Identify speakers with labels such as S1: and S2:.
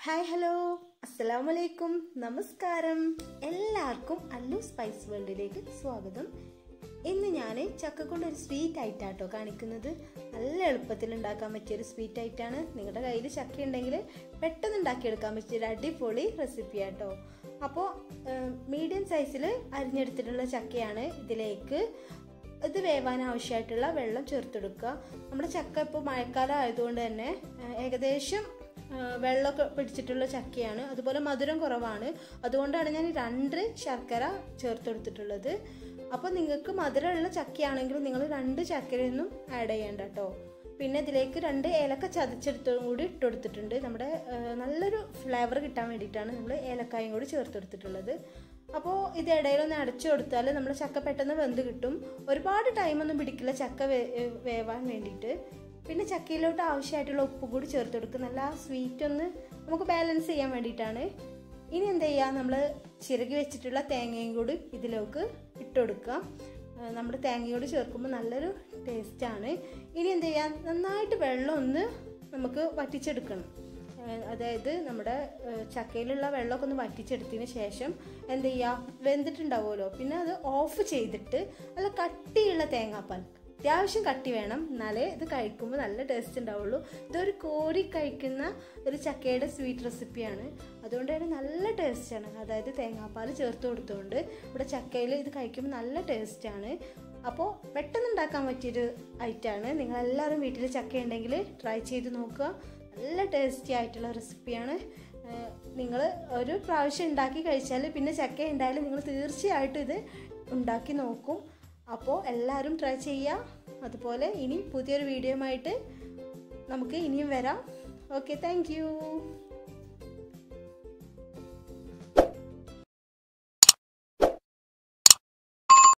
S1: hi hello അസ്സലാമു അലൈക്കും നമസ്കാരം എല്ലാവർക്കും അല്ലു സ്പൈസ് വേൾഡിലേക്ക് സ്വാഗതം ഇന്ന് ഞാൻ ചക്ക കൊണ്ട് ഒരു സ്വീറ്റ് ആയിട്ടാട്ടോ കാണിക്കുന്നത് നല്ല എളുപ്പത്തിൽ ഉണ്ടാക്കാൻ പറ്റിയ ഒരു സ്വീറ്റ് ആയിട്ടാണ് നിങ്ങളുടെ കയ്യിൽ ചക്ക ഉണ്ടെങ്കിൽ പെട്ടെന്ന് ഉണ്ടാക്കിയെടുക്കാൻ പറ്റിയ ഒരു അടിപൊളി റെസിപ്പി ആട്ടോ അപ്പോൾ മീഡിയം സൈസിൽ അരിഞ്ഞെടുത്തിട്ടുള്ള ചക്കയാണ് ഇതിലേക്ക് ഇത് വേവാൻ ആവശ്യമായിട്ടുള്ള വെള്ളം ചേർത്തെടുക്കുക നമ്മുടെ ചക്ക ഇപ്പോൾ മഴക്കാലം ആയതുകൊണ്ട് തന്നെ ഏകദേശം വെള്ളമൊക്കെ പിടിച്ചിട്ടുള്ള ചക്കയാണ് അതുപോലെ മധുരം കുറവാണ് അതുകൊണ്ടാണ് ഞാൻ രണ്ട് ശർക്കര ചേർത്തെടുത്തിട്ടുള്ളത് അപ്പോൾ നിങ്ങൾക്ക് മധുരമുള്ള ചക്കയാണെങ്കിൽ നിങ്ങൾ രണ്ട് ചക്കരയൊന്നും ആഡ് ചെയ്യേണ്ട കേട്ടോ പിന്നെ ഇതിലേക്ക് രണ്ട് ഏലക്ക ചതച്ചെടുത്തും കൂടി ഇട്ടുകൊടുത്തിട്ടുണ്ട് നമ്മുടെ നല്ലൊരു ഫ്ലേവർ കിട്ടാൻ വേണ്ടിയിട്ടാണ് നമ്മൾ ഏലക്കായും കൂടി ചേർത്തെടുത്തിട്ടുള്ളത് അപ്പോൾ ഇത് ഇടയിലൊന്ന് അടച്ചു കൊടുത്താൽ നമ്മുടെ ചക്ക പെട്ടെന്ന് വെന്ത് കിട്ടും ഒരുപാട് ടൈമൊന്നും പിടിക്കില്ല ചക്ക വേവാൻ വേണ്ടിയിട്ട് പിന്നെ ചക്കയിലോട്ട് ആവശ്യമായിട്ടുള്ള ഉപ്പ് കൂടി ചേർത്ത് കൊടുക്കുക നല്ല സ്വീറ്റ് ഒന്ന് നമുക്ക് ബാലൻസ് ചെയ്യാൻ വേണ്ടിയിട്ടാണ് ഇനി എന്താ ചെയ്യുക നമ്മൾ ചിരകി വെച്ചിട്ടുള്ള തേങ്ങയും കൂടി ഇതിലേക്ക് ഇട്ട് കൊടുക്കുക നമ്മുടെ തേങ്ങയോട് ചേർക്കുമ്പോൾ നല്ലൊരു ടേസ്റ്റാണ് ഇനി എന്ത് ചെയ്യാം നന്നായിട്ട് വെള്ളം ഒന്ന് നമുക്ക് വറ്റിച്ചെടുക്കണം അതായത് നമ്മുടെ ചക്കയിലുള്ള വെള്ളമൊക്കെ ഒന്ന് വറ്റിച്ചെടുത്തതിന് ശേഷം എന്ത് ചെയ്യുക വെന്തിട്ടുണ്ടാവുമല്ലോ പിന്നെ അത് ഓഫ് ചെയ്തിട്ട് നല്ല കട്ടിയുള്ള തേങ്ങാപ്പാൽ അത്യാവശ്യം കട്ടി വേണം എന്നാലേ ഇത് കഴിക്കുമ്പോൾ നല്ല ടേസ്റ്റ് ഉണ്ടാവുള്ളൂ ഇതൊരു കോരി കഴിക്കുന്ന ഒരു ചക്കയുടെ സ്വീറ്റ് റെസിപ്പിയാണ് അതുകൊണ്ട് തന്നെ നല്ല ടേസ്റ്റാണ് അതായത് തേങ്ങാപ്പാൽ ചേർത്ത് കൊടുത്തുകൊണ്ട് ഇവിടെ ചക്കയിൽ ഇത് കഴിക്കുമ്പോൾ നല്ല ടേസ്റ്റാണ് അപ്പോൾ പെട്ടെന്ന് ഉണ്ടാക്കാൻ പറ്റിയൊരു ഐറ്റമാണ് നിങ്ങളെല്ലാവരും വീട്ടിൽ ചക്ക ഉണ്ടെങ്കിൽ ട്രൈ ചെയ്ത് നോക്കുക നല്ല ടേസ്റ്റി ആയിട്ടുള്ള റെസിപ്പിയാണ് നിങ്ങൾ ഒരു പ്രാവശ്യം ഉണ്ടാക്കി കഴിച്ചാൽ പിന്നെ ചക്ക ഉണ്ടായാലും നിങ്ങൾ തീർച്ചയായിട്ടും ഇത് ഉണ്ടാക്കി നോക്കും അപ്പോൾ എല്ലാവരും ട്രൈ ചെയ്യുക അതുപോലെ ഇനി പുതിയൊരു വീഡിയോ ആയിട്ട് നമുക്ക് ഇനിയും വരാം ഓക്കെ താങ്ക്